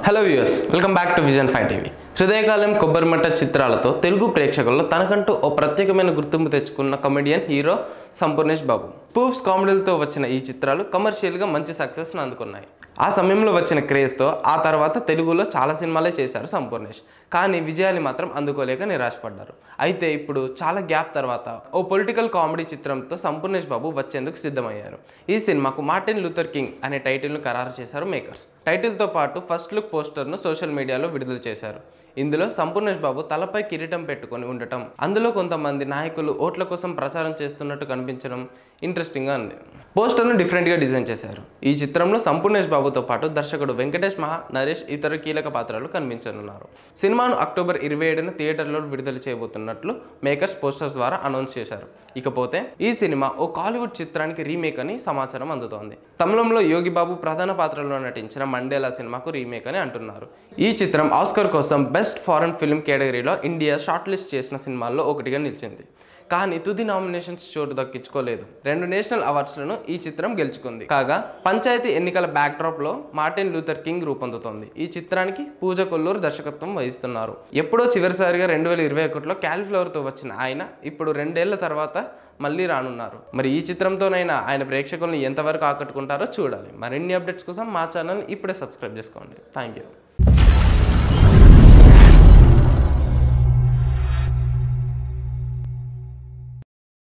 hello viewers welcome back to vision five TV Hrudayakalam Kobbarimatta చిత్రాలతో తెలుగు ప్రేక్షకుల్లో తనకంటూ ఓ ప్రత్యేకమైన గుర్తింపు తెచ్చుకున్న comedian hero Sampoornesh Babu spoofs కామెడీలతో వచ్చిన ఈ చిత్రాలు కమర్షియల్గా మంచి సక్సెస్ను అందుకున్నాయి ఆ సమయంలో వచ్చిన క్రేజ్తో ఆ తర్వాత తెలుగులో చాలా సినిమాలే చేశారు సంపూర్ణేష్ కానీ విజయాన్ని మాత్రం అందుకోలేక నిరాశపడ్డారు అయితే ఇప్పుడు చాలా గ్యాప్ తర్వాత ఓ పొలిటికల్ కామెడీ చిత్రంతో సంపూర్ణేష్ బాబు వచ్చేందుకు సిద్ధమయ్యారు ఈ సినిమాకు మార్టిన్ లూథర్ కింగ్ అనే టైటిల్ను ఖరారు చేశారు మేకర్స్ టైటిల్తో పాటు ఫస్ట్ లుక్ పోస్టర్ను సోషల్ మీడియాలో విడుదల చేశారు ఇందులో సంపూర్ణేష్ బాబు తలపై కిరీటం పెట్టుకొని ఉండటం అందులో కొంతమంది నాయకులు ఓట్ల కోసం ప్రచారం చేస్తున్నట్టు కనిపించడం ఇంట్రెస్టింగ్గా ఉంది పోస్టర్ను డిఫరెంట్గా డిజైన్ చేశారు ఈ చిత్రంలో సంపూర్ణేష్ బాబుతో పాటు దర్శకుడు వెంకటేష్ మహా నరేష్ ఇతర కీలక పాత్రలు కనిపించనున్నారు సినిమాను అక్టోబర్ ఇరవై ఏడున థియేటర్లో విడుదల చేయబోతున్నట్లు మేకర్స్ పోస్టర్స్ ద్వారా అనౌన్స్ చేశారు ఇకపోతే ఈ సినిమా ఓ కాలీవుడ్ చిత్రానికి రీమేక్ అని సమాచారం అందుతోంది తమిళంలో యోగి బాబు ప్రధాన పాత్రలో నటించిన మండేలా సినిమాకు రీమేక్ అని అంటున్నారు ఈ చిత్రం ఆస్కర్ కోసం బెస్ట్ ఫారెన్ ఫిల్మ్ కేటగిరీలో ఇండియా షార్ట్ లిస్ట్ చేసిన సినిమాల్లో ఒకటిగా నిలిచింది కానీ తుది నామినేషన్స్ చోటు దక్కించుకోలేదు రెండు నేషనల్ అవార్డ్స్లను ఈ చిత్రం గెలుచుకుంది కాగా పంచాయతీ ఎన్నికల బ్యాక్డ్రాప్లో మార్టిన్ లూథర్ కింగ్ రూపొందుతోంది ఈ చిత్రానికి పూజ కొల్లూరు దర్శకత్వం వహిస్తున్నారు ఎప్పుడో చివరిసారిగా రెండు వేల ఇరవై ఒకటిలో క్యాలిఫ్లవర్తో వచ్చిన ఆయన ఇప్పుడు రెండేళ్ల తర్వాత మళ్ళీ రానున్నారు మరి ఈ చిత్రంతోనైనా ఆయన ప్రేక్షకులను ఎంతవరకు ఆకట్టుకుంటారో చూడాలి మరిన్ని అప్డేట్స్ కోసం మా ఛానల్ ఇప్పుడే సబ్స్క్రైబ్ చేసుకోండి థ్యాంక్ యూ